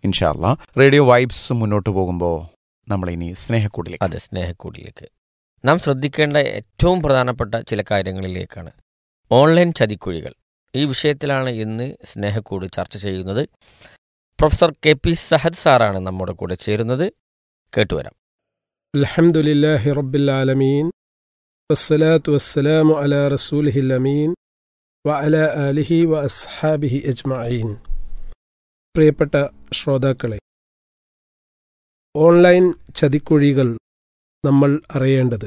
ഇൻഷാല്ല radio vibes മുന്നോട്ട് പോകുമ്പോൾ നമ്മളിനി സ്നേഹക്കൂടിലേക്ക് അതെ സ്നേഹക്കൂടിലേക്ക് നാം ശ്രദ്ധിക്കേണ്ട ഏറ്റവും പ്രധാനപ്പെട്ട ചില കാര്യങ്ങളിലേക്കാണ് ഓൺലൈൻ ചതിക്കുഴികൾ ഈ വിഷയത്തിലാണ് ഇന്ന് സ്നേഹക്കൂട് ചർച്ച ചെയ്യുന്നത് പ്രൊഫസർ കെ പി സഹദ് സാറാണ് നമ്മുടെ കൂടെ ചേരുന്നത് കേട്ടുവരാം الحمد لله رب العالمين والصلاة والسلام على رسوله الأمين وعلى آله وأصحابه أجمعين പ്രിയപ്പെട്ട ശ്രോതാക്കളെ ഓൺലൈൻ ചതിക്കുഴികൾ നമ്മൾ അറിയേണ്ടത്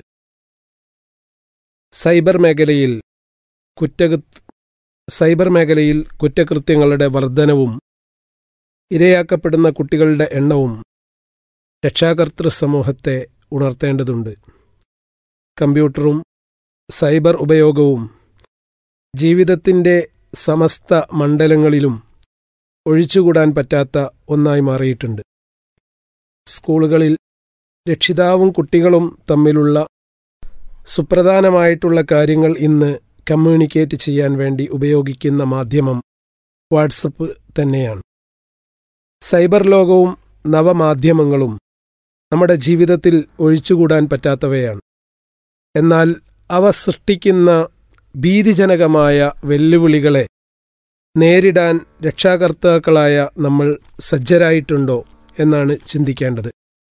സൈബർ മേഖലയിൽ കുറ്റകൃ സൈബർ മേഖലയിൽ കുറ്റകൃത്യങ്ങളുടെ വർധനവും ഇരയാക്കപ്പെടുന്ന കുട്ടികളുടെ എണ്ണവും രക്ഷാകർതൃ സമൂഹത്തെ ഉണർത്തേണ്ടതുണ്ട് കമ്പ്യൂട്ടറും സൈബർ ഉപയോഗവും ജീവിതത്തിൻ്റെ സമസ്ത മണ്ഡലങ്ങളിലും ഒഴിച്ചുകൂടാൻ പറ്റാത്ത ഒന്നായി മാറിയിട്ടുണ്ട് സ്കൂളുകളിൽ രക്ഷിതാവും കുട്ടികളും തമ്മിലുള്ള സുപ്രധാനമായിട്ടുള്ള കാര്യങ്ങൾ ഇന്ന് കമ്മ്യൂണിക്കേറ്റ് ചെയ്യാൻ വേണ്ടി ഉപയോഗിക്കുന്ന മാധ്യമം വാട്സപ്പ് തന്നെയാണ് സൈബർ ലോകവും നവമാധ്യമങ്ങളും നമ്മുടെ ജീവിതത്തിൽ ഒഴിച്ചുകൂടാൻ പറ്റാത്തവയാണ് എന്നാൽ അവ സൃഷ്ടിക്കുന്ന ഭീതിജനകമായ വെല്ലുവിളികളെ നേരിടാൻ രക്ഷാകർത്താക്കളായ നമ്മൾ സജ്ജരായിട്ടുണ്ടോ എന്നാണ് ചിന്തിക്കേണ്ടത്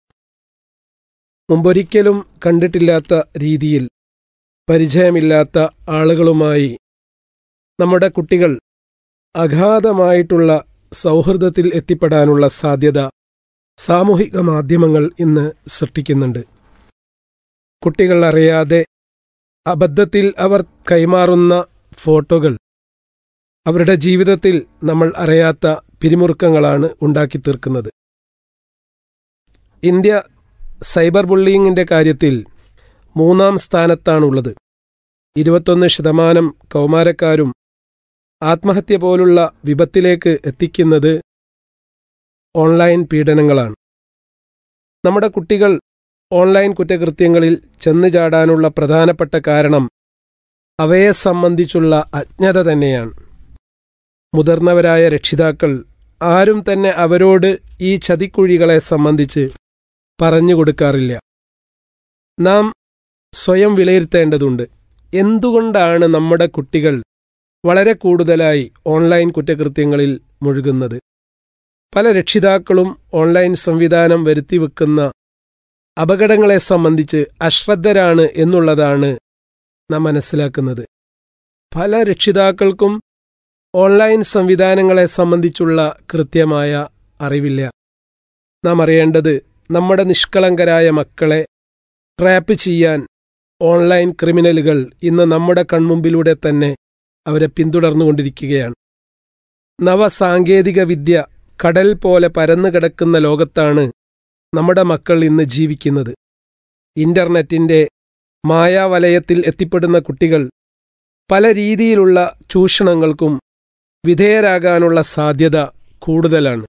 മുമ്പൊരിക്കലും കണ്ടിട്ടില്ലാത്ത രീതിയിൽ പരിചയമില്ലാത്ത ആളുകളുമായി നമ്മുടെ കുട്ടികൾ അഗാധമായിട്ടുള്ള സൗഹൃദത്തിൽ എത്തിപ്പെടാനുള്ള സാധ്യത സാമൂഹിക മാധ്യമങ്ങൾ ഇന്ന് സൃഷ്ടിക്കുന്നുണ്ട് കുട്ടികൾ അറിയാതെ അബദ്ധത്തിൽ അവർ കൈമാറുന്ന ഫോട്ടോകൾ അവരുടെ ജീവിതത്തിൽ നമ്മൾ അറിയാത്ത പിരിമുറുക്കങ്ങളാണ് ഉണ്ടാക്കി തീർക്കുന്നത് ഇന്ത്യ സൈബർ ബുള്ളിയിങ്ങിന്റെ കാര്യത്തിൽ മൂന്നാം സ്ഥാനത്താണുള്ളത് ഇരുപത്തൊന്ന് ശതമാനം കൗമാരക്കാരും ആത്മഹത്യ പോലുള്ള വിപത്തിലേക്ക് എത്തിക്കുന്നത് ഓൺലൈൻ പീഡനങ്ങളാണ് നമ്മുടെ കുട്ടികൾ ഓൺലൈൻ കുറ്റകൃത്യങ്ങളിൽ ചെന്നു ചാടാനുള്ള പ്രധാനപ്പെട്ട കാരണം അവയെ സംബന്ധിച്ചുള്ള അജ്ഞത തന്നെയാണ് മുതിർന്നവരായ രക്ഷിതാക്കൾ ആരും തന്നെ അവരോട് ഈ ചതിക്കുഴികളെ സംബന്ധിച്ച് പറഞ്ഞു കൊടുക്കാറില്ല നാം സ്വയം വിലയിരുത്തേണ്ടതുണ്ട് എന്തുകൊണ്ടാണ് നമ്മുടെ കുട്ടികൾ വളരെ കൂടുതലായി ഓൺലൈൻ കുറ്റകൃത്യങ്ങളിൽ മുഴുകുന്നത് പല രക്ഷിതാക്കളും ഓൺലൈൻ സംവിധാനം വരുത്തിവെക്കുന്ന അപകടങ്ങളെ സംബന്ധിച്ച് അശ്രദ്ധരാണ് എന്നുള്ളതാണ് നാം മനസ്സിലാക്കുന്നത് പല രക്ഷിതാക്കൾക്കും ഓൺലൈൻ സംവിധാനങ്ങളെ സംബന്ധിച്ചുള്ള കൃത്യമായ അറിവില്ല നാം അറിയേണ്ടത് നമ്മുടെ നിഷ്കളങ്കരായ മക്കളെ ട്രാപ്പ് ചെയ്യാൻ ഓൺലൈൻ ക്രിമിനലുകൾ ഇന്ന് നമ്മുടെ കൺമുമ്പിലൂടെ തന്നെ അവരെ പിന്തുടർന്നുകൊണ്ടിരിക്കുകയാണ് നവസാങ്കേതിക വിദ്യ കടൽ പോലെ പരന്നു കിടക്കുന്ന ലോകത്താണ് നമ്മുടെ മക്കൾ ഇന്ന് ജീവിക്കുന്നത് ഇന്റർനെറ്റിന്റെ മായാവലയത്തിൽ എത്തിപ്പെടുന്ന കുട്ടികൾ പല രീതിയിലുള്ള ചൂഷണങ്ങൾക്കും വിധേയരാകാനുള്ള സാധ്യത കൂടുതലാണ്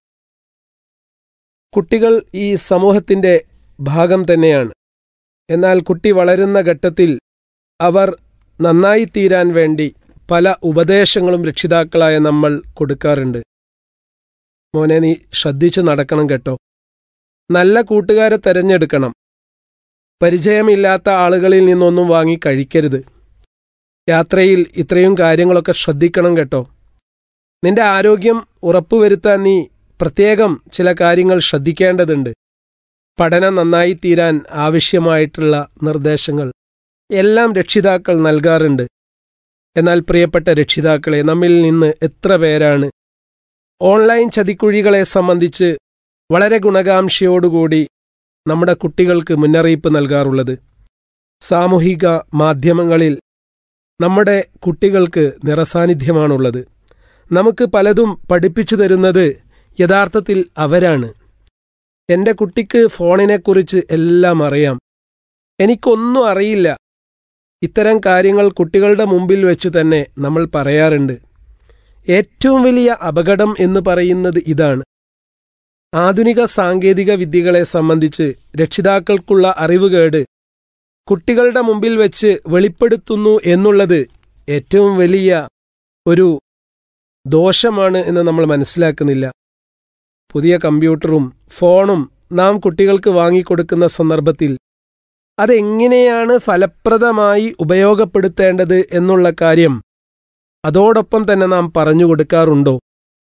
കുട്ടികൾ ഈ സമൂഹത്തിന്റെ ഭാഗം തന്നെയാണ് എന്നാൽ കുട്ടി വളരുന്ന ഘട്ടത്തിൽ അവർ നന്നായിത്തീരാൻ വേണ്ടി പല ഉപദേശങ്ങളും രക്ഷിതാക്കളായ നമ്മൾ കൊടുക്കാറുണ്ട് മോനെ നീ ശ്രദ്ധിച്ച് നടക്കണം കേട്ടോ നല്ല കൂട്ടുകാരെ തെരഞ്ഞെടുക്കണം പരിചയമില്ലാത്ത ആളുകളിൽ നിന്നൊന്നും വാങ്ങി കഴിക്കരുത് യാത്രയിൽ ഇത്രയും കാര്യങ്ങളൊക്കെ ശ്രദ്ധിക്കണം കേട്ടോ നിന്റെ ആരോഗ്യം ഉറപ്പുവരുത്താൻ നീ പ്രത്യേകം ചില കാര്യങ്ങൾ ശ്രദ്ധിക്കേണ്ടതുണ്ട് പഠനം നന്നായി തീരാൻ ആവശ്യമായിട്ടുള്ള നിർദ്ദേശങ്ങൾ എല്ലാം രക്ഷിതാക്കൾ നൽകാറുണ്ട് എന്നാൽ പ്രിയപ്പെട്ട രക്ഷിതാക്കളെ നമ്മിൽ നിന്ന് എത്ര പേരാണ് ഓൺലൈൻ ചതിക്കുഴികളെ സംബന്ധിച്ച് വളരെ ഗുണകാംക്ഷയോടുകൂടി നമ്മുടെ കുട്ടികൾക്ക് മുന്നറിയിപ്പ് നൽകാറുള്ളത് സാമൂഹിക മാധ്യമങ്ങളിൽ നമ്മുടെ കുട്ടികൾക്ക് നിറസാന്നിധ്യമാണുള്ളത് നമുക്ക് പലതും പഠിപ്പിച്ചു തരുന്നത് യഥാർത്ഥത്തിൽ അവരാണ് എന്റെ കുട്ടിക്ക് ഫോണിനെക്കുറിച്ച് എല്ലാം അറിയാം എനിക്കൊന്നും അറിയില്ല ഇത്തരം കാര്യങ്ങൾ കുട്ടികളുടെ മുമ്പിൽ വെച്ച് തന്നെ നമ്മൾ പറയാറുണ്ട് ഏറ്റവും വലിയ അപകടം എന്ന് പറയുന്നത് ഇതാണ് ആധുനിക സാങ്കേതിക വിദ്യകളെ സംബന്ധിച്ച് രക്ഷിതാക്കൾക്കുള്ള അറിവുകേട് കുട്ടികളുടെ മുമ്പിൽ വെച്ച് വെളിപ്പെടുത്തുന്നു എന്നുള്ളത് ഏറ്റവും വലിയ ഒരു ദോഷമാണ് എന്ന് നമ്മൾ മനസ്സിലാക്കുന്നില്ല പുതിയ കമ്പ്യൂട്ടറും ഫോണും നാം കുട്ടികൾക്ക് വാങ്ങിക്കൊടുക്കുന്ന സന്ദർഭത്തിൽ അതെങ്ങനെയാണ് ഫലപ്രദമായി ഉപയോഗപ്പെടുത്തേണ്ടത് എന്നുള്ള കാര്യം അതോടൊപ്പം തന്നെ നാം പറഞ്ഞു കൊടുക്കാറുണ്ടോ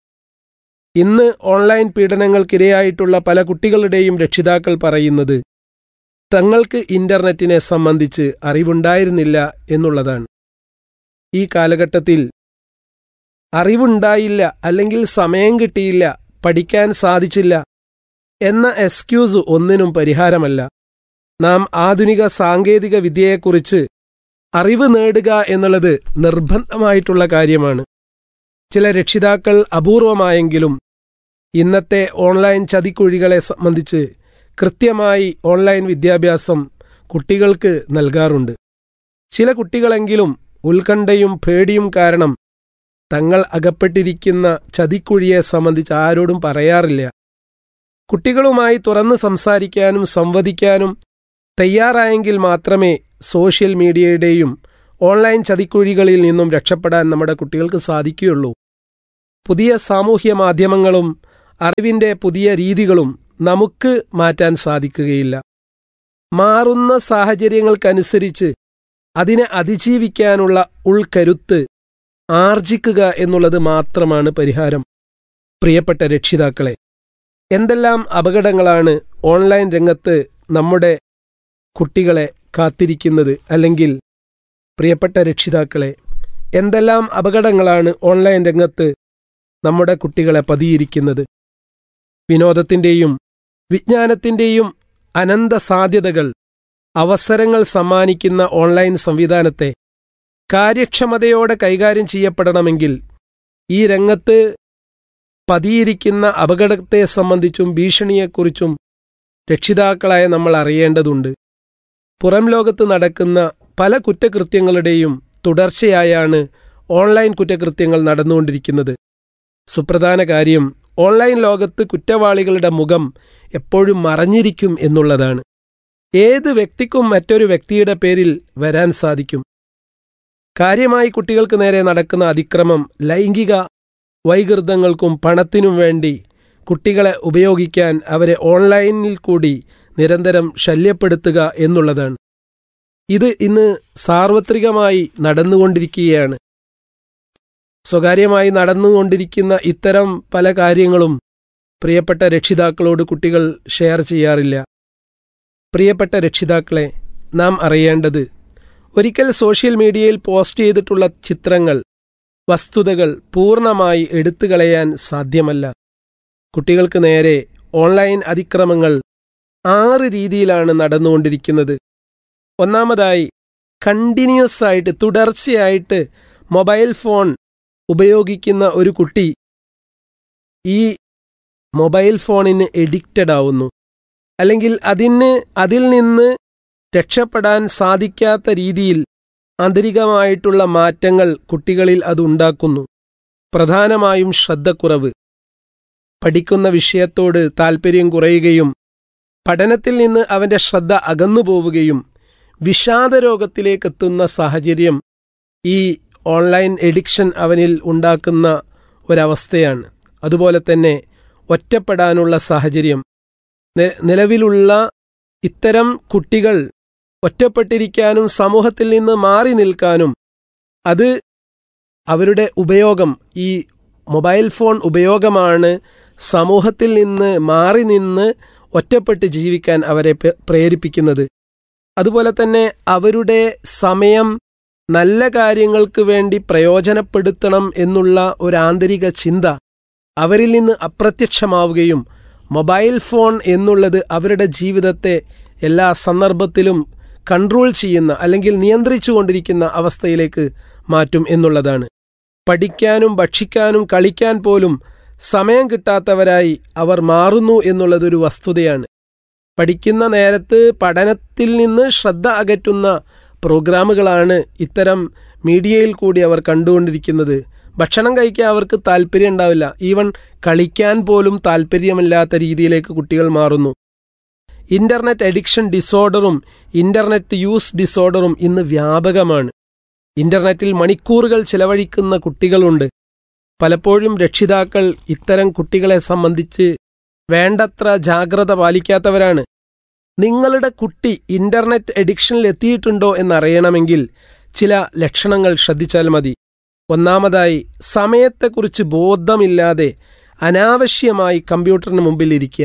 ഇന്ന് ഓൺലൈൻ പീഡനങ്ങൾക്കിരയായിട്ടുള്ള പല കുട്ടികളുടെയും രക്ഷിതാക്കൾ പറയുന്നത് തങ്ങൾക്ക് ഇന്റർനെറ്റിനെ സംബന്ധിച്ച് അറിവുണ്ടായിരുന്നില്ല എന്നുള്ളതാണ് ഈ കാലഘട്ടത്തിൽ അറിവുണ്ടായില്ല അല്ലെങ്കിൽ സമയം കിട്ടിയില്ല പഠിക്കാൻ സാധിച്ചില്ല എന്ന എക്സ്ക്യൂസ് ഒന്നിനും പരിഹാരമല്ല നാം ആധുനിക സാങ്കേതിക വിദ്യയെക്കുറിച്ച് അറിവ് നേടുക എന്നുള്ളത് നിർബന്ധമായിട്ടുള്ള കാര്യമാണ് ചില രക്ഷിതാക്കൾ അപൂർവമായെങ്കിലും ഇന്നത്തെ ഓൺലൈൻ ചതിക്കുഴികളെ സംബന്ധിച്ച് കൃത്യമായി ഓൺലൈൻ വിദ്യാഭ്യാസം കുട്ടികൾക്ക് നൽകാറുണ്ട് ചില കുട്ടികളെങ്കിലും ഉത്കണ്ഠയും പേടിയും കാരണം തങ്ങൾ അകപ്പെട്ടിരിക്കുന്ന ചതിക്കുഴിയെ സംബന്ധിച്ച് ആരോടും പറയാറില്ല കുട്ടികളുമായി തുറന്ന് സംസാരിക്കാനും സംവദിക്കാനും തയ്യാറായെങ്കിൽ മാത്രമേ സോഷ്യൽ മീഡിയയുടെയും ഓൺലൈൻ ചതിക്കുഴികളിൽ നിന്നും രക്ഷപ്പെടാൻ നമ്മുടെ കുട്ടികൾക്ക് സാധിക്കുകയുള്ളൂ പുതിയ സാമൂഹ്യ മാധ്യമങ്ങളും അറിവിന്റെ പുതിയ രീതികളും നമുക്ക് മാറ്റാൻ സാധിക്കുകയില്ല മാറുന്ന സാഹചര്യങ്ങൾക്കനുസരിച്ച് അതിനെ അതിജീവിക്കാനുള്ള ഉൾക്കരുത്ത് ആർജിക്കുക എന്നുള്ളത് മാത്രമാണ് പരിഹാരം പ്രിയപ്പെട്ട രക്ഷിതാക്കളെ എന്തെല്ലാം അപകടങ്ങളാണ് ഓൺലൈൻ രംഗത്ത് നമ്മുടെ കുട്ടികളെ കാത്തിരിക്കുന്നത് അല്ലെങ്കിൽ പ്രിയപ്പെട്ട രക്ഷിതാക്കളെ എന്തെല്ലാം അപകടങ്ങളാണ് ഓൺലൈൻ രംഗത്ത് നമ്മുടെ കുട്ടികളെ പതിയിരിക്കുന്നത് വിനോദത്തിൻ്റെയും വിജ്ഞാനത്തിൻ്റെയും അനന്ത സാധ്യതകൾ അവസരങ്ങൾ സമ്മാനിക്കുന്ന ഓൺലൈൻ സംവിധാനത്തെ കാര്യക്ഷമതയോടെ കൈകാര്യം ചെയ്യപ്പെടണമെങ്കിൽ ഈ രംഗത്ത് പതിയിരിക്കുന്ന അപകടത്തെ സംബന്ധിച്ചും ഭീഷണിയെക്കുറിച്ചും രക്ഷിതാക്കളായ നമ്മൾ അറിയേണ്ടതുണ്ട് പുറം ലോകത്ത് നടക്കുന്ന പല കുറ്റകൃത്യങ്ങളുടെയും തുടർച്ചയായാണ് ഓൺലൈൻ കുറ്റകൃത്യങ്ങൾ നടന്നുകൊണ്ടിരിക്കുന്നത് സുപ്രധാന കാര്യം ഓൺലൈൻ ലോകത്ത് കുറ്റവാളികളുടെ മുഖം എപ്പോഴും മറഞ്ഞിരിക്കും എന്നുള്ളതാണ് ഏത് വ്യക്തിക്കും മറ്റൊരു വ്യക്തിയുടെ പേരിൽ വരാൻ സാധിക്കും കാര്യമായി കുട്ടികൾക്ക് നേരെ നടക്കുന്ന അതിക്രമം ലൈംഗിക വൈകൃതങ്ങൾക്കും പണത്തിനും വേണ്ടി കുട്ടികളെ ഉപയോഗിക്കാൻ അവരെ ഓൺലൈനിൽ കൂടി നിരന്തരം ശല്യപ്പെടുത്തുക എന്നുള്ളതാണ് ഇത് ഇന്ന് സാർവത്രികമായി നടന്നുകൊണ്ടിരിക്കുകയാണ് സ്വകാര്യമായി നടന്നുകൊണ്ടിരിക്കുന്ന ഇത്തരം പല കാര്യങ്ങളും പ്രിയപ്പെട്ട രക്ഷിതാക്കളോട് കുട്ടികൾ ഷെയർ ചെയ്യാറില്ല പ്രിയപ്പെട്ട രക്ഷിതാക്കളെ നാം അറിയേണ്ടത് ഒരിക്കൽ സോഷ്യൽ മീഡിയയിൽ പോസ്റ്റ് ചെയ്തിട്ടുള്ള ചിത്രങ്ങൾ വസ്തുതകൾ പൂർണ്ണമായി എടുത്തുകളയാൻ സാധ്യമല്ല കുട്ടികൾക്ക് നേരെ ഓൺലൈൻ അതിക്രമങ്ങൾ ആറ് രീതിയിലാണ് നടന്നുകൊണ്ടിരിക്കുന്നത് ഒന്നാമതായി കണ്ടിന്യൂസ് ആയിട്ട് തുടർച്ചയായിട്ട് മൊബൈൽ ഫോൺ ഉപയോഗിക്കുന്ന ഒരു കുട്ടി ഈ മൊബൈൽ ഫോണിന് എഡിക്റ്റഡ് ആവുന്നു അല്ലെങ്കിൽ അതിന് അതിൽ നിന്ന് രക്ഷപ്പെടാൻ സാധിക്കാത്ത രീതിയിൽ ആന്തരികമായിട്ടുള്ള മാറ്റങ്ങൾ കുട്ടികളിൽ അതുണ്ടാക്കുന്നു പ്രധാനമായും ശ്രദ്ധക്കുറവ് പഠിക്കുന്ന വിഷയത്തോട് താൽപ്പര്യം കുറയുകയും പഠനത്തിൽ നിന്ന് അവന്റെ ശ്രദ്ധ അകന്നുപോവുകയും വിഷാദരോഗത്തിലേക്കെത്തുന്ന സാഹചര്യം ഈ ഓൺലൈൻ എഡിക്ഷൻ അവനിൽ ഉണ്ടാക്കുന്ന ഒരവസ്ഥയാണ് അതുപോലെ തന്നെ ഒറ്റപ്പെടാനുള്ള സാഹചര്യം നി- നിലവിലുള്ള ഇത്തരം കുട്ടികൾ ഒറ്റപ്പെട്ടിരിക്കാനും സമൂഹത്തിൽ നിന്ന് മാറി നിൽക്കാനും അത് അവരുടെ ഉപയോഗം ഈ മൊബൈൽ ഫോൺ ഉപയോഗമാണ് സമൂഹത്തിൽ നിന്ന് മാറി നിന്ന് ഒറ്റപ്പെട്ട് ജീവിക്കാൻ അവരെ പെ- പ്രേരിപ്പിക്കുന്നത് അതുപോലെ തന്നെ അവരുടെ സമയം നല്ല കാര്യങ്ങൾക്ക് വേണ്ടി പ്രയോജനപ്പെടുത്തണം എന്നുള്ള ഒരു ആന്തരിക ചിന്ത അവരിൽ നിന്ന് അപ്രത്യക്ഷമാവുകയും മൊബൈൽ ഫോൺ എന്നുള്ളത് അവരുടെ ജീവിതത്തെ എല്ലാ സന്ദർഭത്തിലും കൺട്രോൾ ചെയ്യുന്ന അല്ലെങ്കിൽ നിയന്ത്രിച്ചുകൊണ്ടിരിക്കുന്ന അവസ്ഥയിലേക്ക് മാറ്റും എന്നുള്ളതാണ് പഠിക്കാനും ഭക്ഷിക്കാനും കളിക്കാൻ പോലും സമയം കിട്ടാത്തവരായി അവർ മാറുന്നു എന്നുള്ളതൊരു വസ്തുതയാണ് പഠിക്കുന്ന നേരത്ത് പഠനത്തിൽ നിന്ന് ശ്രദ്ധ അകറ്റുന്ന പ്രോഗ്രാമുകളാണ് ഇത്തരം മീഡിയയിൽ കൂടി അവർ കണ്ടുകൊണ്ടിരിക്കുന്നത് ഭക്ഷണം കഴിക്കാൻ അവർക്ക് താല്പര്യം ഉണ്ടാവില്ല ഈവൻ കളിക്കാൻ പോലും താല്പര്യമില്ലാത്ത രീതിയിലേക്ക് കുട്ടികൾ മാറുന്നു ഇന്റർനെറ്റ് അഡിക്ഷൻ ഡിസോർഡറും ഇന്റർനെറ്റ് യൂസ് ഡിസോർഡറും ഇന്ന് വ്യാപകമാണ് ഇന്റർനെറ്റിൽ മണിക്കൂറുകൾ ചെലവഴിക്കുന്ന കുട്ടികളുണ്ട് പലപ്പോഴും രക്ഷിതാക്കൾ ഇത്തരം കുട്ടികളെ സംബന്ധിച്ച് വേണ്ടത്ര ജാഗ്രത പാലിക്കാത്തവരാണ് നിങ്ങളുടെ കുട്ടി ഇന്റർനെറ്റ് എഡിക്ഷനിൽ എത്തിയിട്ടുണ്ടോ എന്നറിയണമെങ്കിൽ ചില ലക്ഷണങ്ങൾ ശ്രദ്ധിച്ചാൽ മതി ഒന്നാമതായി സമയത്തെക്കുറിച്ച് ബോധമില്ലാതെ അനാവശ്യമായി കമ്പ്യൂട്ടറിന് മുമ്പിൽ ഇരിക്കുക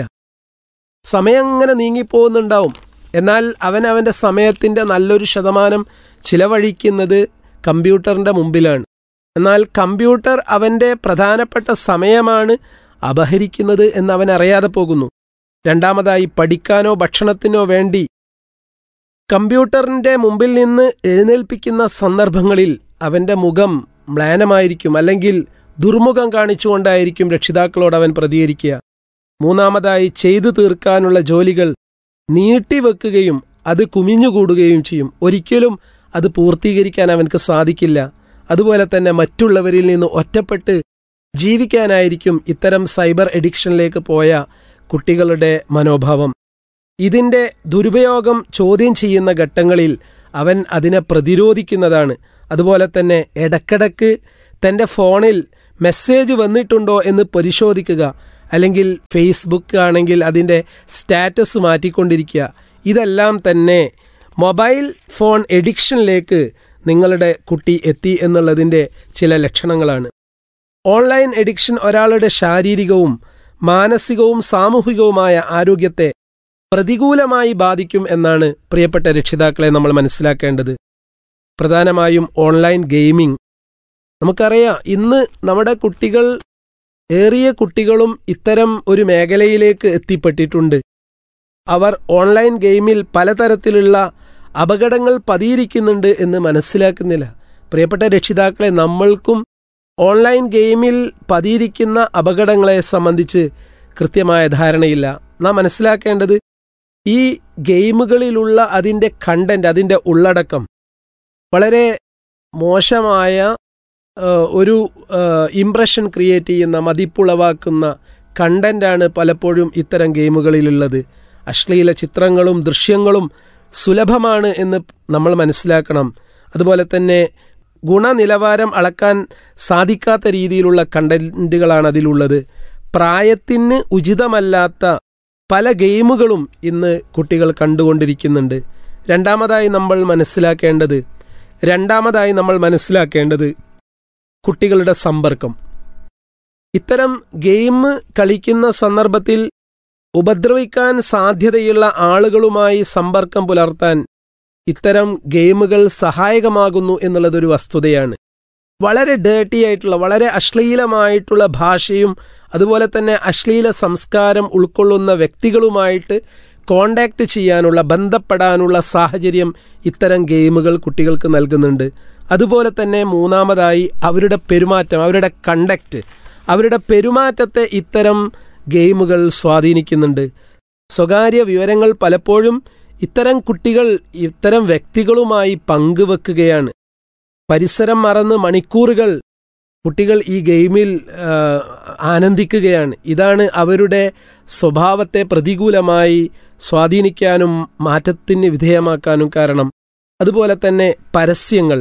സമയം അങ്ങനെ നീങ്ങിപ്പോകുന്നുണ്ടാവും എന്നാൽ അവൻ അവൻ്റെ സമയത്തിൻ്റെ നല്ലൊരു ശതമാനം ചിലവഴിക്കുന്നത് കമ്പ്യൂട്ടറിൻ്റെ മുമ്പിലാണ് എന്നാൽ കമ്പ്യൂട്ടർ അവൻ്റെ പ്രധാനപ്പെട്ട സമയമാണ് അപഹരിക്കുന്നത് എന്ന് അവൻ അറിയാതെ പോകുന്നു രണ്ടാമതായി പഠിക്കാനോ ഭക്ഷണത്തിനോ വേണ്ടി കമ്പ്യൂട്ടറിൻ്റെ മുമ്പിൽ നിന്ന് എഴുന്നേൽപ്പിക്കുന്ന സന്ദർഭങ്ങളിൽ അവൻ്റെ മുഖം മ്ലാനമായിരിക്കും അല്ലെങ്കിൽ ദുർമുഖം കാണിച്ചുകൊണ്ടായിരിക്കും രക്ഷിതാക്കളോട് അവൻ പ്രതികരിക്കുക മൂന്നാമതായി ചെയ്തു തീർക്കാനുള്ള ജോലികൾ നീട്ടിവെക്കുകയും അത് കുമിഞ്ഞുകൂടുകയും ചെയ്യും ഒരിക്കലും അത് പൂർത്തീകരിക്കാൻ അവനക്ക് സാധിക്കില്ല അതുപോലെ തന്നെ മറ്റുള്ളവരിൽ നിന്ന് ഒറ്റപ്പെട്ട് ജീവിക്കാനായിരിക്കും ഇത്തരം സൈബർ എഡിക്ഷനിലേക്ക് പോയ കുട്ടികളുടെ മനോഭാവം ഇതിൻ്റെ ദുരുപയോഗം ചോദ്യം ചെയ്യുന്ന ഘട്ടങ്ങളിൽ അവൻ അതിനെ പ്രതിരോധിക്കുന്നതാണ് അതുപോലെ തന്നെ ഇടക്കിടക്ക് തൻ്റെ ഫോണിൽ മെസ്സേജ് വന്നിട്ടുണ്ടോ എന്ന് പരിശോധിക്കുക അല്ലെങ്കിൽ ഫേസ്ബുക്ക് ആണെങ്കിൽ അതിൻ്റെ സ്റ്റാറ്റസ് മാറ്റിക്കൊണ്ടിരിക്കുക ഇതെല്ലാം തന്നെ മൊബൈൽ ഫോൺ എഡിക്ഷനിലേക്ക് നിങ്ങളുടെ കുട്ടി എത്തി എന്നുള്ളതിൻ്റെ ചില ലക്ഷണങ്ങളാണ് ഓൺലൈൻ എഡിക്ഷൻ ഒരാളുടെ ശാരീരികവും മാനസികവും സാമൂഹികവുമായ ആരോഗ്യത്തെ പ്രതികൂലമായി ബാധിക്കും എന്നാണ് പ്രിയപ്പെട്ട രക്ഷിതാക്കളെ നമ്മൾ മനസ്സിലാക്കേണ്ടത് പ്രധാനമായും ഓൺലൈൻ ഗെയിമിംഗ് നമുക്കറിയാം ഇന്ന് നമ്മുടെ കുട്ടികൾ ഏറിയ കുട്ടികളും ഇത്തരം ഒരു മേഖലയിലേക്ക് എത്തിപ്പെട്ടിട്ടുണ്ട് അവർ ഓൺലൈൻ ഗെയിമിൽ പലതരത്തിലുള്ള അപകടങ്ങൾ പതിയിരിക്കുന്നുണ്ട് എന്ന് മനസ്സിലാക്കുന്നില്ല പ്രിയപ്പെട്ട രക്ഷിതാക്കളെ നമ്മൾക്കും ഓൺലൈൻ ഗെയിമിൽ പതിയിരിക്കുന്ന അപകടങ്ങളെ സംബന്ധിച്ച് കൃത്യമായ ധാരണയില്ല നാം മനസ്സിലാക്കേണ്ടത് ഈ ഗെയിമുകളിലുള്ള അതിൻ്റെ കണ്ടന്റ് അതിൻ്റെ ഉള്ളടക്കം വളരെ മോശമായ ഒരു ഇംപ്രഷൻ ക്രിയേറ്റ് ചെയ്യുന്ന മതിപ്പുളവാക്കുന്ന കണ്ടന്റാണ് പലപ്പോഴും ഇത്തരം ഗെയിമുകളിലുള്ളത് അശ്ലീല ചിത്രങ്ങളും ദൃശ്യങ്ങളും സുലഭമാണ് എന്ന് നമ്മൾ മനസ്സിലാക്കണം അതുപോലെ തന്നെ ഗുണനിലവാരം അളക്കാൻ സാധിക്കാത്ത രീതിയിലുള്ള കണ്ടന്റുകളാണ് അതിലുള്ളത് പ്രായത്തിന് ഉചിതമല്ലാത്ത പല ഗെയിമുകളും ഇന്ന് കുട്ടികൾ കണ്ടുകൊണ്ടിരിക്കുന്നുണ്ട് രണ്ടാമതായി നമ്മൾ മനസ്സിലാക്കേണ്ടത് രണ്ടാമതായി നമ്മൾ മനസ്സിലാക്കേണ്ടത് കുട്ടികളുടെ സമ്പർക്കം ഇത്തരം ഗെയിം കളിക്കുന്ന സന്ദർഭത്തിൽ ഉപദ്രവിക്കാൻ സാധ്യതയുള്ള ആളുകളുമായി സമ്പർക്കം പുലർത്താൻ ഇത്തരം ഗെയിമുകൾ സഹായകമാകുന്നു എന്നുള്ളതൊരു വസ്തുതയാണ് വളരെ ഡേർട്ടി ആയിട്ടുള്ള വളരെ അശ്ലീലമായിട്ടുള്ള ഭാഷയും അതുപോലെ തന്നെ അശ്ലീല സംസ്കാരം ഉൾക്കൊള്ളുന്ന വ്യക്തികളുമായിട്ട് കോണ്ടാക്ട് ചെയ്യാനുള്ള ബന്ധപ്പെടാനുള്ള സാഹചര്യം ഇത്തരം ഗെയിമുകൾ കുട്ടികൾക്ക് നൽകുന്നുണ്ട് അതുപോലെ തന്നെ മൂന്നാമതായി അവരുടെ പെരുമാറ്റം അവരുടെ കണ്ടക്റ്റ് അവരുടെ പെരുമാറ്റത്തെ ഇത്തരം ഗെയിമുകൾ സ്വാധീനിക്കുന്നുണ്ട് സ്വകാര്യ വിവരങ്ങൾ പലപ്പോഴും ഇത്തരം കുട്ടികൾ ഇത്തരം വ്യക്തികളുമായി പങ്കുവെക്കുകയാണ് പരിസരം മറന്ന് മണിക്കൂറുകൾ കുട്ടികൾ ഈ ഗെയിമിൽ ആനന്ദിക്കുകയാണ് ഇതാണ് അവരുടെ സ്വഭാവത്തെ പ്രതികൂലമായി സ്വാധീനിക്കാനും മാറ്റത്തിന് വിധേയമാക്കാനും കാരണം അതുപോലെ തന്നെ പരസ്യങ്ങൾ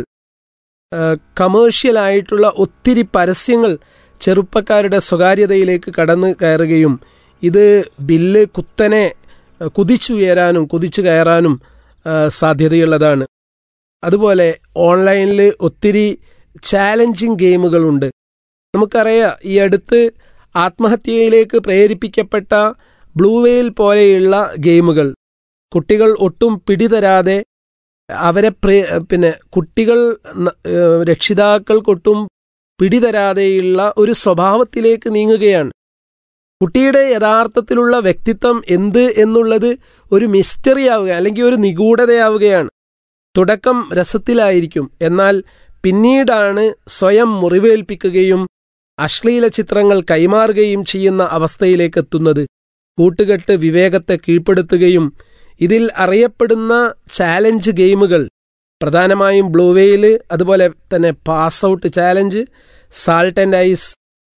കമേഴ്ഷ്യലായിട്ടുള്ള ഒത്തിരി പരസ്യങ്ങൾ ചെറുപ്പക്കാരുടെ സ്വകാര്യതയിലേക്ക് കടന്നു കയറുകയും ഇത് ബില്ല് കുത്തനെ കുതിച്ചുയരാനും കുതിച്ചു കയറാനും സാധ്യതയുള്ളതാണ് അതുപോലെ ഓൺലൈനിൽ ഒത്തിരി ചാലഞ്ചിങ് ഗെയിമുകളുണ്ട് നമുക്കറിയാം ഈ അടുത്ത് ആത്മഹത്യയിലേക്ക് പ്രേരിപ്പിക്കപ്പെട്ട ബ്ലൂ വെയിൽ പോലെയുള്ള ഗെയിമുകൾ കുട്ടികൾ ഒട്ടും പിടിതരാതെ അവരെ പിന്നെ കുട്ടികൾ രക്ഷിതാക്കൾക്കൊട്ടും പിടിതരാതെയുള്ള ഒരു സ്വഭാവത്തിലേക്ക് നീങ്ങുകയാണ് കുട്ടിയുടെ യഥാർത്ഥത്തിലുള്ള വ്യക്തിത്വം എന്ത് എന്നുള്ളത് ഒരു മിസ്റ്ററി ആവുക അല്ലെങ്കിൽ ഒരു നിഗൂഢതയാവുകയാണ് തുടക്കം രസത്തിലായിരിക്കും എന്നാൽ പിന്നീടാണ് സ്വയം മുറിവേൽപ്പിക്കുകയും അശ്ലീല ചിത്രങ്ങൾ കൈമാറുകയും ചെയ്യുന്ന അവസ്ഥയിലേക്ക് എത്തുന്നത് കൂട്ടുകെട്ട് വിവേകത്തെ കീഴ്പ്പെടുത്തുകയും ഇതിൽ അറിയപ്പെടുന്ന ചാലഞ്ച് ഗെയിമുകൾ പ്രധാനമായും ബ്ലൂവെയിൽ അതുപോലെ തന്നെ pass out challenge salt and ice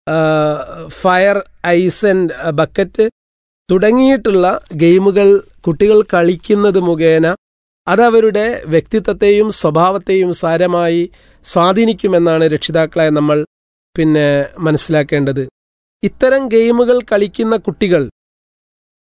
fire ice and bucket തുടങ്ങിയിട്ടുള്ള ഗെയിമുകൾ കുട്ടികൾ കളിക്കുന്നത് മുഖേന അതവരുടെ വ്യക്തിത്വത്തെയും സ്വഭാവത്തെയും സാരമായി സ്വാധീനിക്കുമെന്നാണ് രക്ഷിതാക്കളെ നമ്മൾ പിന്നെ മനസ്സിലാക്കേണ്ടത് ഇത്തരം ഗെയിമുകൾ കളിക്കുന്ന കുട്ടികൾ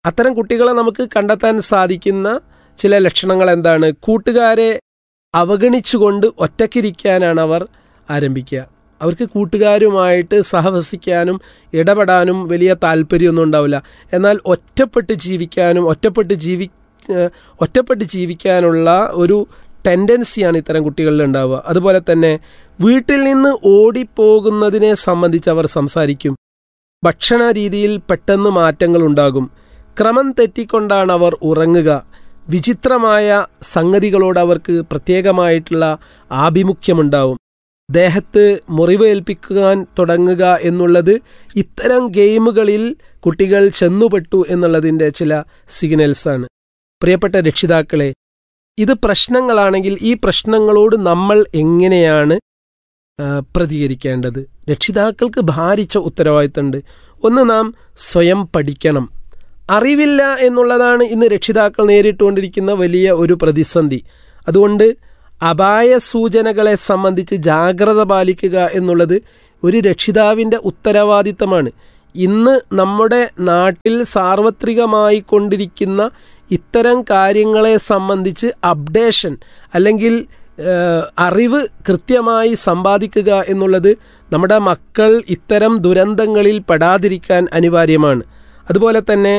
അത്തരം കുട്ടികളെ നമുക്ക് കണ്ടെത്താൻ സാധിക്കുന്ന ചില ലക്ഷണങ്ങൾ എന്താണ് കൂട്ടുകാരെ അവഗണിച്ചുകൊണ്ട് ഒറ്റയ്ക്കിരിക്കാനാണ് അവർ ആരംഭിക്കുക അവർക്ക് കൂട്ടുകാരുമായിട്ട് സഹവസിക്കാനും ഇടപെടാനും വലിയ താല്പര്യമൊന്നും ഉണ്ടാവില്ല എന്നാൽ ഒറ്റപ്പെട്ട് ജീവിക്കാനും ഒറ്റപ്പെട്ട് ജീവി ഏഹ് ഒറ്റപ്പെട്ട് ജീവിക്കാനുള്ള ഒരു ടെൻഡൻസിയാണ് ഇത്തരം കുട്ടികളിൽ ഉണ്ടാവുക അതുപോലെ തന്നെ വീട്ടിൽ നിന്ന് ഓടിപ്പോകുന്നതിനെ സംബന്ധിച്ച് അവർ സംസാരിക്കും ഭക്ഷണ രീതിയിൽ പെട്ടെന്ന് മാറ്റങ്ങൾ ഉണ്ടാകും ക്രമം തെറ്റിക്കൊണ്ടാണ് അവർ ഉറങ്ങുക വിചിത്രമായ സംഗതികളോട് അവർക്ക് പ്രത്യേകമായിട്ടുള്ള ആഭിമുഖ്യമുണ്ടാവും ദേഹത്ത് മുറിവേൽപ്പിക്കാൻ തുടങ്ങുക എന്നുള്ളത് ഇത്തരം ഗെയിമുകളിൽ കുട്ടികൾ ചെന്നുപെട്ടു എന്നുള്ളതിൻ്റെ ചില സിഗ്നൽസാണ് പ്രിയപ്പെട്ട രക്ഷിതാക്കളെ ഇത് പ്രശ്നങ്ങളാണെങ്കിൽ ഈ പ്രശ്നങ്ങളോട് നമ്മൾ എങ്ങനെയാണ് ആ, പ്രതികരിക്കേണ്ടത് രക്ഷിതാക്കൾക്ക് ഭാരിച്ച ഉത്തരവാദിത്തമുണ്ട് ഒന്ന് നാം സ്വയം പഠിക്കണം അറിവില്ല എന്നുള്ളതാണ് ഇന്ന് രക്ഷിതാക്കൾ നേരിട്ടുകൊണ്ടിരിക്കുന്ന വലിയ ഒരു പ്രതിസന്ധി അതുകൊണ്ട് അപായ സൂചനകളെ സംബന്ധിച്ച് ജാഗ്രത പാലിക്കുക എന്നുള്ളത് ഒരു രക്ഷിതാവിൻ്റെ ഉത്തരവാദിത്തമാണ് ഇന്ന് നമ്മുടെ നാട്ടിൽ സാർവത്രികമായി കൊണ്ടിരിക്കുന്ന ഇത്തരം കാര്യങ്ങളെ സംബന്ധിച്ച് അപ്ഡേഷൻ അല്ലെങ്കിൽ ഏഹ്, അറിവ് കൃത്യമായി സമ്പാദിക്കുക എന്നുള്ളത് നമ്മുടെ മക്കൾ ഇത്തരം ദുരന്തങ്ങളിൽ പെടാതിരിക്കാൻ അനിവാര്യമാണ് അതുപോലെ തന്നെ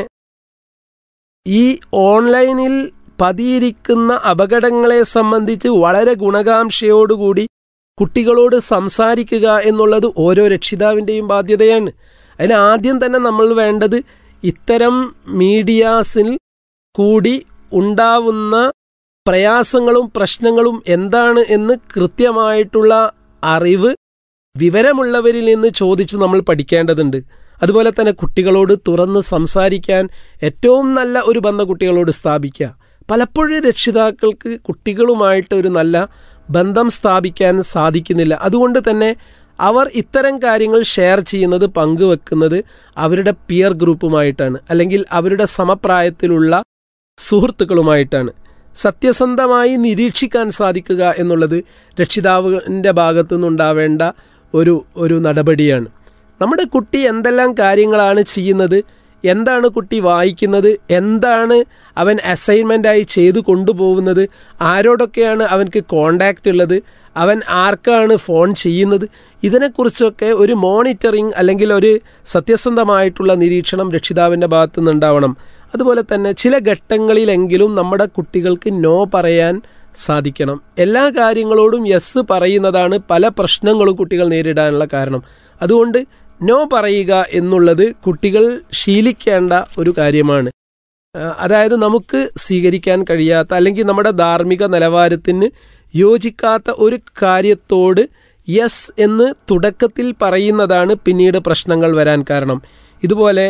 ഈ ഓൺലൈനിൽ പതിയിരിക്കുന്ന അപകടങ്ങളെ സംബന്ധിച്ച് വളരെ ഗുണകാംക്ഷയോടുകൂടി കുട്ടികളോട് സംസാരിക്കുക എന്നുള്ളത് ഓരോ രക്ഷിതാവിൻ്റെയും ബാധ്യതയാണ് അതിന് ആദ്യം തന്നെ നമ്മൾ വേണ്ടത് ഇത്തരം മീഡിയാസിൽ കൂടി ഉണ്ടാവുന്ന പ്രയാസങ്ങളും പ്രശ്നങ്ങളും എന്താണ് എന്ന് കൃത്യമായിട്ടുള്ള അറിവ് വിവരമുള്ളവരിൽ നിന്ന് ചോദിച്ചു നമ്മൾ പഠിക്കേണ്ടതുണ്ട് അതുപോലെ തന്നെ കുട്ടികളോട് തുറന്ന് സംസാരിക്കാൻ ഏറ്റവും നല്ല ഒരു ബന്ധം കുട്ടികളോട് സ്ഥാപിക്കുക പലപ്പോഴും രക്ഷിതാക്കൾക്ക് കുട്ടികളുമായിട്ട് ഒരു നല്ല ബന്ധം സ്ഥാപിക്കാൻ സാധിക്കുന്നില്ല അതുകൊണ്ട് തന്നെ അവർ ഇത്തരം കാര്യങ്ങൾ ഷെയർ ചെയ്യുന്നത് പങ്കുവെക്കുന്നത് അവരുടെ പിയർ ഗ്രൂപ്പുമായിട്ടാണ് അല്ലെങ്കിൽ അവരുടെ സമപ്രായത്തിലുള്ള സുഹൃത്തുക്കളുമായിട്ടാണ് സത്യസന്ധമായി നിരീക്ഷിക്കാൻ സാധിക്കുക എന്നുള്ളത് രക്ഷിതാവിൻ്റെ ഭാഗത്തു നിന്നുണ്ടാവേണ്ട ഒരു ഒരു നടപടിയാണ് നമ്മുടെ കുട്ടി എന്തെല്ലാം കാര്യങ്ങളാണ് ചെയ്യുന്നത് എന്താണ് കുട്ടി വായിക്കുന്നത് എന്താണ് അവൻ അസൈൻമെൻ്റായി ചെയ്തു കൊണ്ടുപോകുന്നത് ആരോടൊക്കെയാണ് അവൻക്ക് കോണ്ടാക്റ്റ് ഉള്ളത് അവൻ ആർക്കാണ് ഫോൺ ചെയ്യുന്നത് ഇതിനെക്കുറിച്ചൊക്കെ ഒരു മോണിറ്ററിങ് അല്ലെങ്കിൽ ഒരു സത്യസന്ധമായിട്ടുള്ള നിരീക്ഷണം രക്ഷിതാവിൻ്റെ ഭാഗത്തു നിന്നുണ്ടാവണം അതുപോലെ തന്നെ ചില ഘട്ടങ്ങളിലെങ്കിലും നമ്മുടെ കുട്ടികൾക്ക് നോ പറയാൻ സാധിക്കണം എല്ലാ കാര്യങ്ങളോടും യെസ് പറയുന്നതാണ് പല പ്രശ്നങ്ങളും കുട്ടികൾ നേരിടാനുള്ള കാരണം അതുകൊണ്ട് നോ പറയുക എന്നുള്ളത് കുട്ടികൾ ശീലിക്കേണ്ട ഒരു കാര്യമാണ് ആ, അതായത് നമുക്ക് സ്വീകരിക്കാൻ കഴിയാത്ത അല്ലെങ്കിൽ നമ്മുടെ ധാർമ്മിക നിലവാരത്തിന് യോജിക്കാത്ത ഒരു കാര്യത്തോട് യെസ് എന്ന് തുടക്കത്തിൽ പറയുന്നതാണ് പിന്നീട് പ്രശ്നങ്ങൾ വരാൻ കാരണം ഇതുപോലെ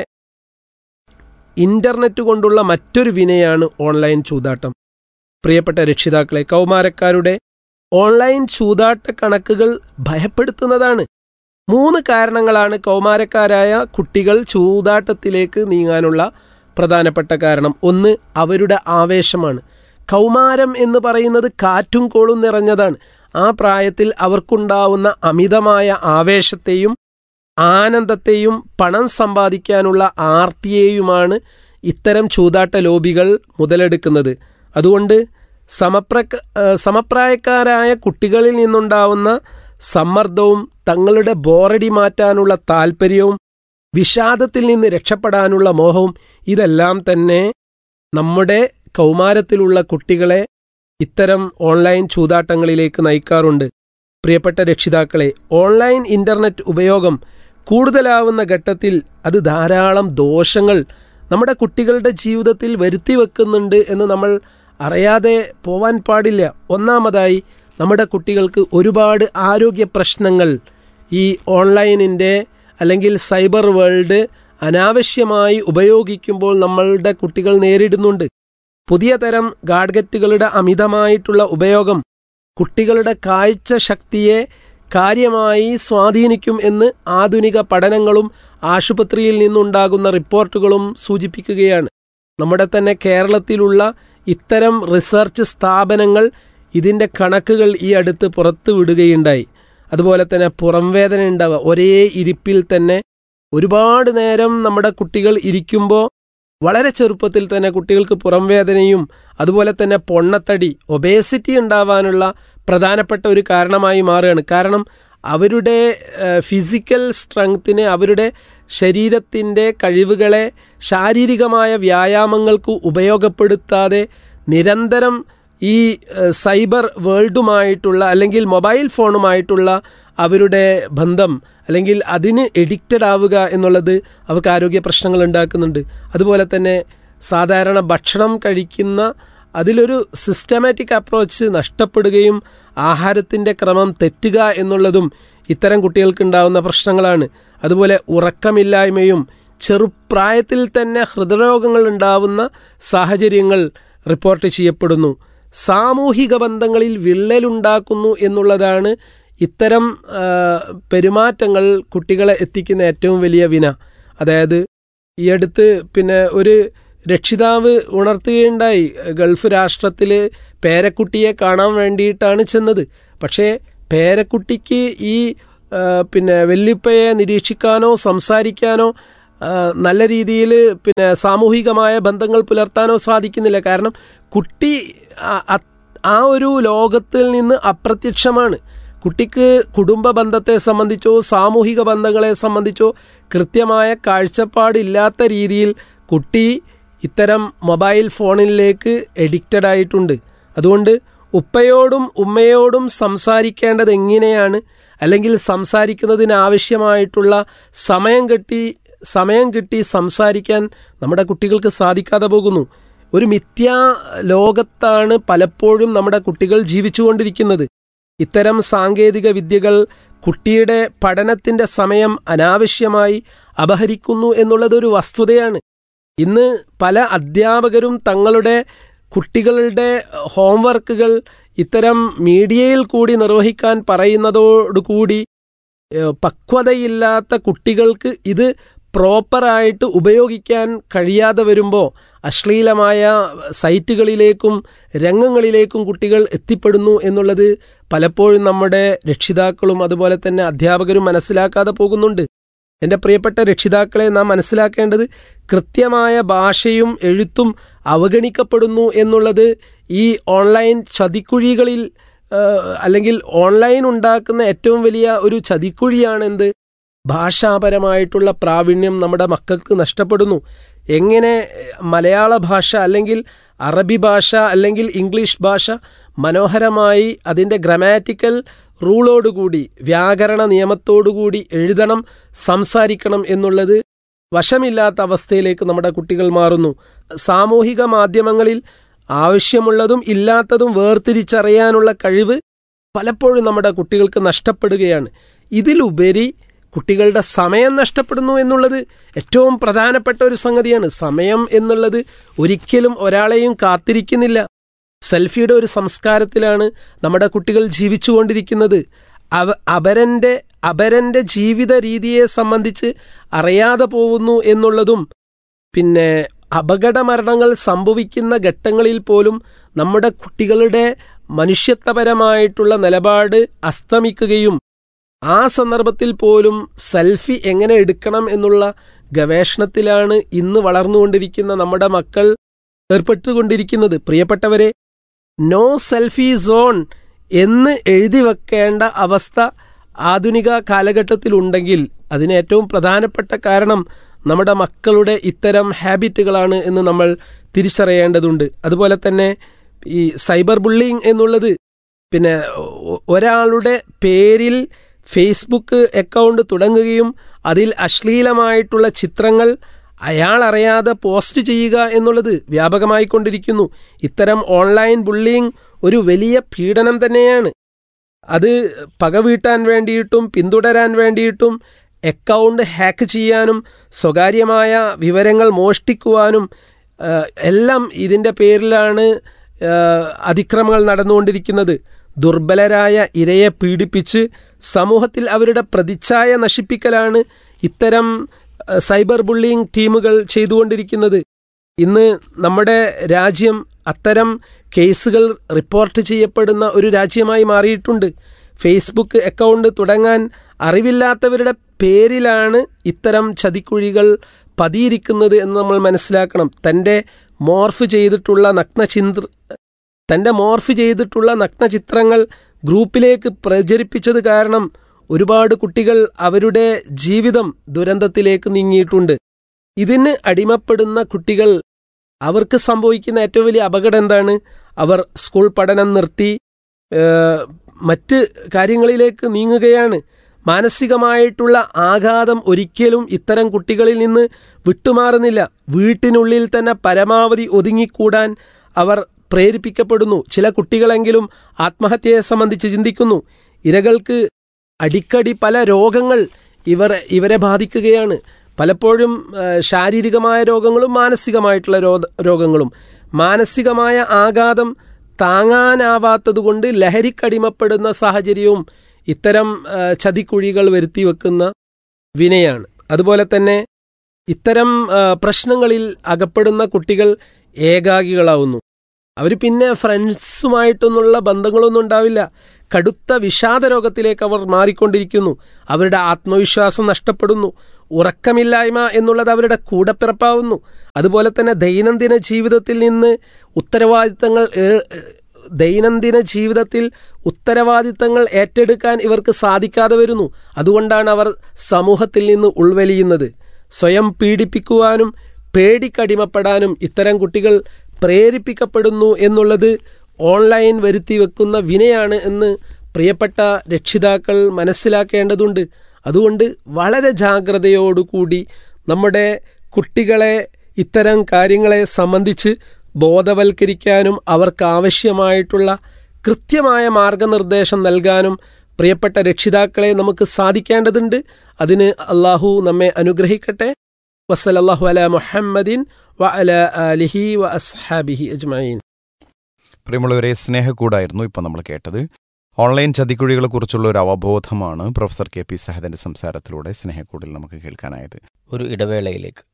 ഇന്റർനെറ്റ് കൊണ്ടുള്ള മറ്റൊരു വിനയാണ് ഓൺലൈൻ ചൂതാട്ടം പ്രിയപ്പെട്ട രക്ഷിതാക്കളെ കൗമാരക്കാരുടെ ഓൺലൈൻ ചൂതാട്ട കണക്കുകൾ ഭയപ്പെടുത്തുന്നതാണ് മൂന്ന് കാരണങ്ങളാണ് കൗമാരക്കാരായ കുട്ടികൾ ചൂതാട്ടത്തിലേക്ക് നീങ്ങാനുള്ള പ്രധാനപ്പെട്ട കാരണം ഒന്ന് അവരുടെ ആവേശമാണ് കൗമാരം എന്ന് പറയുന്നത് കാറ്റും കോളും നിറഞ്ഞതാണ് ആ പ്രായത്തിൽ അവർക്കുണ്ടാവുന്ന അമിതമായ ആവേശത്തെയും ആനന്ദത്തെയും പണം സമ്പാദിക്കാനുള്ള ആർത്തിയെയുമാണ് ഇത്തരം ചൂതാട്ട ലോബികൾ മുതലെടുക്കുന്നത് അതുകൊണ്ട് സമപ്ര സമപ്രായക്കാരായ കുട്ടികളിൽ നിന്നുണ്ടാവുന്ന സമ്മർദ്ദവും തങ്ങളുടെ ബോറടി മാറ്റാനുള്ള താല്പര്യവും വിഷാദത്തിൽ നിന്ന് രക്ഷപ്പെടാനുള്ള മോഹവും ഇതെല്ലാം തന്നെ നമ്മുടെ കൗമാരത്തിലുള്ള കുട്ടികളെ ഇത്തരം ഓൺലൈൻ ചൂതാട്ടങ്ങളിലേക്ക് നയിക്കാറുണ്ട് പ്രിയപ്പെട്ട രക്ഷിതാക്കളെ ഓൺലൈൻ ഇന്റർനെറ്റ് ഉപയോഗം കൂടുതലാവുന്ന ഘട്ടത്തിൽ അത് ധാരാളം ദോഷങ്ങൾ നമ്മുടെ കുട്ടികളുടെ ജീവിതത്തിൽ വരുത്തി വെക്കുന്നുണ്ട് എന്ന് നമ്മൾ അറിയാതെ പോവാൻ പാടില്ല ഒന്നാമതായി നമ്മുടെ കുട്ടികൾക്ക് ഒരുപാട് ആരോഗ്യ പ്രശ്നങ്ങൾ ഈ ഓൺലൈനിൻ്റെ അല്ലെങ്കിൽ സൈബർ വേൾഡ് അനാവശ്യമായി ഉപയോഗിക്കുമ്പോൾ നമ്മളുടെ കുട്ടികൾ നേരിടുന്നുണ്ട് പുതിയ തരം ഗാഡ്ഗറ്റുകളുടെ അമിതമായിട്ടുള്ള ഉപയോഗം കുട്ടികളുടെ കാഴ്ച ശക്തിയെ കാര്യമായി സ്വാധീനിക്കും എന്ന് ആധുനിക പഠനങ്ങളും ആശുപത്രിയിൽ നിന്നുണ്ടാകുന്ന റിപ്പോർട്ടുകളും സൂചിപ്പിക്കുകയാണ് നമ്മുടെ തന്നെ കേരളത്തിലുള്ള ഇത്തരം റിസർച്ച് സ്ഥാപനങ്ങൾ ഇതിൻ്റെ കണക്കുകൾ ഈ അടുത്ത് പുറത്തു വിടുകയുണ്ടായി അതുപോലെ തന്നെ പുറംവേദന ഉണ്ടാവുക ഒരേ ഇരിപ്പിൽ തന്നെ ഒരുപാട് നേരം നമ്മുടെ കുട്ടികൾ ഇരിക്കുമ്പോൾ വളരെ ചെറുപ്പത്തിൽ തന്നെ കുട്ടികൾക്ക് പുറംവേദനയും അതുപോലെ തന്നെ പൊണ്ണത്തടി ഒബേസിറ്റി ഉണ്ടാവാനുള്ള പ്രധാനപ്പെട്ട ഒരു കാരണമായി മാറുകയാണ് കാരണം അവരുടെ ഫിസിക്കൽ സ്ട്രെങ്ത്തിനെ അവരുടെ ശരീരത്തിൻ്റെ കഴിവുകളെ ശാരീരികമായ വ്യായാമങ്ങൾക്ക് ഉപയോഗപ്പെടുത്താതെ നിരന്തരം ഈ ഏഹ്, സൈബർ വേൾഡുമായിട്ടുള്ള അല്ലെങ്കിൽ മൊബൈൽ ഫോണുമായിട്ടുള്ള അവരുടെ ബന്ധം അല്ലെങ്കിൽ അതിന് എഡിക്റ്റഡ് ആവുക എന്നുള്ളത് അവർക്ക് ആരോഗ്യ പ്രശ്നങ്ങൾ ഉണ്ടാക്കുന്നുണ്ട് അതുപോലെ തന്നെ സാധാരണ ഭക്ഷണം കഴിക്കുന്ന അതിലൊരു സിസ്റ്റമാറ്റിക് അപ്രോച്ച് നഷ്ടപ്പെടുകയും ആഹാരത്തിൻ്റെ ക്രമം തെറ്റുക എന്നുള്ളതും ഇത്തരം കുട്ടികൾക്ക് ഉണ്ടാകുന്ന പ്രശ്നങ്ങളാണ് അതുപോലെ ഉറക്കമില്ലായ്മയും ചെറുപ്രായത്തിൽ തന്നെ ഹൃദയരോഗങ്ങൾ ഉണ്ടാവുന്ന സാഹചര്യങ്ങൾ റിപ്പോർട്ട് ചെയ്യപ്പെടുന്നു സാമൂഹിക ബന്ധങ്ങളിൽ വിള്ളലുണ്ടാക്കുന്നു എന്നുള്ളതാണ് ഇത്തരം ആ, പെരുമാറ്റങ്ങൾ കുട്ടികളെ എത്തിക്കുന്ന ഏറ്റവും വലിയ വിന അതായത് ഈ അടുത്ത് പിന്നെ ഒരു രക്ഷിതാവ് ഉണർത്തുകയുണ്ടായി ഗൾഫ് രാഷ്ട്രത്തിൽ പേരക്കുട്ടിയെ കാണാൻ വേണ്ടിയിട്ടാണ് ചെന്നത് പക്ഷേ പേരക്കുട്ടിക്ക് ഈ ആ, പിന്നെ വെല്ലിപ്പയെ നിരീക്ഷിക്കാനോ സംസാരിക്കാനോ ആ, നല്ല രീതിയിൽ പിന്നെ സാമൂഹികമായ ബന്ധങ്ങൾ പുലർത്താനോ സാധിക്കുന്നില്ല കാരണം കുട്ടി ആ- ആ- ആ ഒരു ലോകത്തിൽ നിന്ന് അപ്രത്യക്ഷമാണ് കുട്ടിക്ക് കുടുംബ ബന്ധത്തെ സംബന്ധിച്ചോ സാമൂഹിക ബന്ധങ്ങളെ സംബന്ധിച്ചോ കൃത്യമായ കാഴ്ചപ്പാടില്ലാത്ത രീതിയിൽ കുട്ടി ഇത്തരം മൊബൈൽ ഫോണിലേക്ക് എഡിക്റ്റഡ് ആയിട്ടുണ്ട് അതുകൊണ്ട് ഉപ്പയോടും ഉമ്മയോടും സംസാരിക്കേണ്ടത് എങ്ങനെയാണ് അല്ലെങ്കിൽ സംസാരിക്കുന്നതിന് ആവശ്യമായിട്ടുള്ള സമയം കിട്ടി സമയം കിട്ടി സംസാരിക്കാൻ നമ്മുടെ കുട്ടികൾക്ക് സാധിക്കാതെ പോകുന്നു ഒരു മിഥ്യാ ലോകത്താണ് പലപ്പോഴും നമ്മുടെ കുട്ടികൾ ജീവിച്ചുകൊണ്ടിരിക്കുന്നത് ഇത്തരം സാങ്കേതിക വിദ്യകൾ കുട്ടിയുടെ പഠനത്തിന്റെ സമയം അനാവശ്യമായി അപഹരിക്കുന്നു എന്നുള്ളതൊരു വസ്തുതയാണ് ഇന്ന് പല അധ്യാപകരും തങ്ങളുടെ കുട്ടികളുടെ ഹോംവർക്കുകൾ ഇത്തരം മീഡിയയിൽ കൂടി നിർവഹിക്കാൻ പറയുന്നതോടുകൂടി ഏഹ്, പക്വതയില്ലാത്ത കുട്ടികൾക്ക് ഇത് പ്രോപ്പറായിട്ട് ഉപയോഗിക്കാൻ കഴിയാതെ വരുമ്പോൾ അശ്ലീലമായ സൈറ്റുകളിലേക്കും രംഗങ്ങളിലേക്കും കുട്ടികൾ എത്തിപ്പെടുന്നു എന്നുള്ളത് പലപ്പോഴും നമ്മുടെ രക്ഷിതാക്കളും അതുപോലെ തന്നെ അധ്യാപകരും മനസ്സിലാക്കാതെ പോകുന്നുണ്ട് എൻ്റെ പ്രിയപ്പെട്ട രക്ഷിതാക്കളെ നാം മനസ്സിലാക്കേണ്ടത് കൃത്യമായ ഭാഷയും എഴുത്തും അവഗണിക്കപ്പെടുന്നു എന്നുള്ളത് ഈ ഓൺലൈൻ ചതിക്കുഴികളിൽ ആ, അല്ലെങ്കിൽ ഓൺലൈൻ ഉണ്ടാക്കുന്ന ഏറ്റവും വലിയ ഒരു ചതിക്കുഴിയാണെന്ത് ഭാഷാപരമായിട്ടുള്ള പ്രാവീണ്യം നമ്മുടെ മക്കൾക്ക് നഷ്ടപ്പെടുന്നു എങ്ങനെ മലയാള ഭാഷ അല്ലെങ്കിൽ അറബി ഭാഷ അല്ലെങ്കിൽ ഇംഗ്ലീഷ് ഭാഷ മനോഹരമായി അതിൻ്റെ ഗ്രാമാറ്റിക്കൽ റൂളോടുകൂടി വ്യാകരണ നിയമത്തോടുകൂടി എഴുതണം സംസാരിക്കണം എന്നുള്ളത് വശമില്ലാത്ത അവസ്ഥയിലേക്ക് നമ്മുടെ കുട്ടികൾ മാറുന്നു സാമൂഹിക മാധ്യമങ്ങളിൽ ആവശ്യമുള്ളതും ഇല്ലാത്തതും വേർതിരിച്ചറിയാനുള്ള കഴിവ് പലപ്പോഴും നമ്മുടെ കുട്ടികൾക്ക് നഷ്ടപ്പെടുകയാണ് ഇതിലുപരി കുട്ടികളുടെ സമയം നഷ്ടപ്പെടുന്നു എന്നുള്ളത് ഏറ്റവും പ്രധാനപ്പെട്ട ഒരു സംഗതിയാണ് സമയം എന്നുള്ളത് ഒരിക്കലും ഒരാളെയും കാത്തിരിക്കുന്നില്ല സെൽഫിയുടെ ഒരു സംസ്കാരത്തിലാണ് നമ്മുടെ കുട്ടികൾ ജീവിച്ചുകൊണ്ടിരിക്കുന്നത് അവ അപരൻ്റെ അപരൻ്റെ ജീവിത രീതിയെ സംബന്ധിച്ച് അറിയാതെ പോകുന്നു എന്നുള്ളതും പിന്നെ അപകട മരണങ്ങൾ സംഭവിക്കുന്ന ഘട്ടങ്ങളിൽ പോലും നമ്മുടെ കുട്ടികളുടെ മനുഷ്യത്വപരമായിട്ടുള്ള നിലപാട് അസ്തമിക്കുകയും ആ സന്ദർഭത്തിൽ പോലും സെൽഫി എങ്ങനെ എടുക്കണം എന്നുള്ള ഗവേഷണത്തിലാണ് ഇന്ന് വളർന്നുകൊണ്ടിരിക്കുന്ന നമ്മുടെ മക്കൾ ഏർപ്പെട്ടുകൊണ്ടിരിക്കുന്നത് പ്രിയപ്പെട്ടവരെ നോ സെൽഫി സോൺ എന്ന് എഴുതി വെക്കേണ്ട അവസ്ഥ ആധുനിക കാലഘട്ടത്തിലുണ്ടെങ്കിൽ അതിന് ഏറ്റവും പ്രധാനപ്പെട്ട കാരണം നമ്മുടെ മക്കളുടെ ഇത്തരം ഹാബിറ്റുകളാണ് എന്ന് നമ്മൾ തിരിച്ചറിയേണ്ടതുണ്ട് അതുപോലെ തന്നെ ഈ സൈബർ ബുള്ളിങ് എന്നുള്ളത് പിന്നെ ഒ- ഒരാളുടെ പേരിൽ ഫേസ്ബുക്ക് അക്കൗണ്ട് തുടങ്ങുകയും അതിൽ അശ്ലീലമായിട്ടുള്ള ചിത്രങ്ങൾ അയാൾ അറിയാതെ പോസ്റ്റ് ചെയ്യുക എന്നുള്ളത് വ്യാപകമായി കൊണ്ടിരിക്കുന്നു ഇത്തരം ഓൺലൈൻ ബുള്ളിങ് ഒരു വലിയ പീഡനം തന്നെയാണ് അത് പകവീട്ടാൻ വേണ്ടിയിട്ടും പിന്തുടരാൻ വേണ്ടിയിട്ടും അക്കൗണ്ട് ഹാക്ക് ചെയ്യാനും സ്വകാര്യമായ വിവരങ്ങൾ മോഷ്ടിക്കുവാനും ആ, എല്ലാം ഇതിൻ്റെ പേരിലാണ് ആ, അതിക്രമങ്ങൾ നടന്നുകൊണ്ടിരിക്കുന്നത് ദുർബലരായ ഇരയെ പീഡിപ്പിച്ച് സമൂഹത്തിൽ അവരുടെ പ്രതിച്ഛായ നശിപ്പിക്കലാണ് ഇത്തരം ആ, സൈബർ ബുള്ളിങ് ടീമുകൾ ചെയ്തുകൊണ്ടിരിക്കുന്നത് ഇന്ന് നമ്മുടെ രാജ്യം അത്തരം കേസുകൾ റിപ്പോർട്ട് ചെയ്യപ്പെടുന്ന ഒരു രാജ്യമായി മാറിയിട്ടുണ്ട് ഫേസ്ബുക്ക് അക്കൗണ്ട് തുടങ്ങാൻ അറിവില്ലാത്തവരുടെ പേരിലാണ് ഇത്തരം ചതിക്കുഴികൾ പതിയിരിക്കുന്നത് എന്ന് നമ്മൾ മനസ്സിലാക്കണം തൻ്റെ മോർഫ് ചെയ്തിട്ടുള്ള നഗ്നചിന്ത്ര തൻ്റെ മോർഫ് ചെയ്തിട്ടുള്ള നഗ്നചിത്രങ്ങൾ ഗ്രൂപ്പിലേക്ക് പ്രചരിപ്പിച്ചത് കാരണം ഒരുപാട് കുട്ടികൾ അവരുടെ ജീവിതം ദുരന്തത്തിലേക്ക് നീങ്ങിയിട്ടുണ്ട് ഇതിന് അടിമപ്പെടുന്ന കുട്ടികൾ അവർക്ക് സംഭവിക്കുന്ന ഏറ്റവും വലിയ അപകടം എന്താണ് അവർ സ്കൂൾ പഠനം നിർത്തി ഏഹ്, മറ്റ് കാര്യങ്ങളിലേക്ക് നീങ്ങുകയാണ് മാനസികമായിട്ടുള്ള ആഘാതം ഒരിക്കലും ഇത്തരം കുട്ടികളിൽ നിന്ന് വിട്ടുമാറുന്നില്ല വീട്ടിനുള്ളിൽ തന്നെ പരമാവധി ഒതുങ്ങിക്കൂടാൻ അവർ പ്രേരിപ്പിക്കപ്പെടുന്നു ചില കുട്ടികളെങ്കിലും ആത്മഹത്യയെ സംബന്ധിച്ച് ചിന്തിക്കുന്നു ഇരകൾക്ക് അടിക്കടി പല രോഗങ്ങൾ ഇവർ ഇവരെ ബാധിക്കുകയാണ് പലപ്പോഴും ആ, ശാരീരികമായ രോഗങ്ങളും മാനസികമായിട്ടുള്ള രോ- രോഗങ്ങളും മാനസികമായ ആഘാതം താങ്ങാനാവാത്തതുകൊണ്ട് ലഹരിക്കടിമപ്പെടുന്ന സാഹചര്യവും ഇത്തരം ആ, ചതിക്കുഴികൾ വരുത്തി വെക്കുന്ന വിനയാണ് അതുപോലെ തന്നെ ഇത്തരം ആ, പ്രശ്നങ്ങളിൽ അകപ്പെടുന്ന കുട്ടികൾ ഏകാകികളാവുന്നു അവർ പിന്നെ ഫ്രണ്ട്സുമായിട്ടൊന്നുള്ള ബന്ധങ്ങളൊന്നും ഉണ്ടാവില്ല കടുത്ത വിഷാദ രോഗത്തിലേക്ക് അവർ മാറിക്കൊണ്ടിരിക്കുന്നു അവരുടെ ആത്മവിശ്വാസം നഷ്ടപ്പെടുന്നു ഉറക്കമില്ലായ്മ എന്നുള്ളത് അവരുടെ കൂടപ്പിറപ്പാവുന്നു അതുപോലെ തന്നെ ദൈനംദിന ജീവിതത്തിൽ നിന്ന് ഉത്തരവാദിത്തങ്ങൾ ഏ- ദൈനംദിന ജീവിതത്തിൽ ഉത്തരവാദിത്തങ്ങൾ ഏറ്റെടുക്കാൻ ഇവർക്ക് സാധിക്കാതെ വരുന്നു അതുകൊണ്ടാണ് അവർ സമൂഹത്തിൽ നിന്ന് ഉൾവലിയുന്നത് സ്വയം പീഡിപ്പിക്കുവാനും പേടിക്കടിമപ്പെടാനും ഇത്തരം കുട്ടികൾ പ്രേരിപ്പിക്കപ്പെടുന്നു എന്നുള്ളത് ഓൺലൈൻ വരുത്തി വെക്കുന്ന വിനയാണ് എന്ന് പ്രിയപ്പെട്ട രക്ഷിതാക്കൾ മനസ്സിലാക്കേണ്ടതുണ്ട് അതുകൊണ്ട് വളരെ ജാഗ്രതയോടുകൂടി നമ്മുടെ കുട്ടികളെ ഇത്തരം കാര്യങ്ങളെ സംബന്ധിച്ച് ബോധവൽക്കരിക്കാനും അവർക്കാവശ്യമായിട്ടുള്ള കൃത്യമായ മാർഗനിർദ്ദേശം നൽകാനും പ്രിയപ്പെട്ട രക്ഷിതാക്കളെ നമുക്ക് സാധിക്കേണ്ടതുണ്ട് അതിന് അള്ളാഹു നമ്മെ അനുഗ്രഹിക്കട്ടെ വസലല്ലാഹു അല മുഹമ്മദിൻ വ അല അലിഹി വ അസ്ഹാബിഹി അജ്മഈൻ പ്രിയമുള്ളവരെ സ്നേഹക്കൂടായിരുന്നു ഇപ്പോൾ നമ്മൾ കേട്ടത് ഓൺലൈൻ ചതിക്കുഴികളെ കുറിച്ചുള്ള ഒരു അവബോധമാണ് പ്രൊഫസർ കെ പി സഹദന്റെ സംസാരത്തിലൂടെ സ്നേഹക്കൂടിൽ നമുക്ക് കേൾക്കാനായത് ഒരു ഇടവേളയിലേക്ക്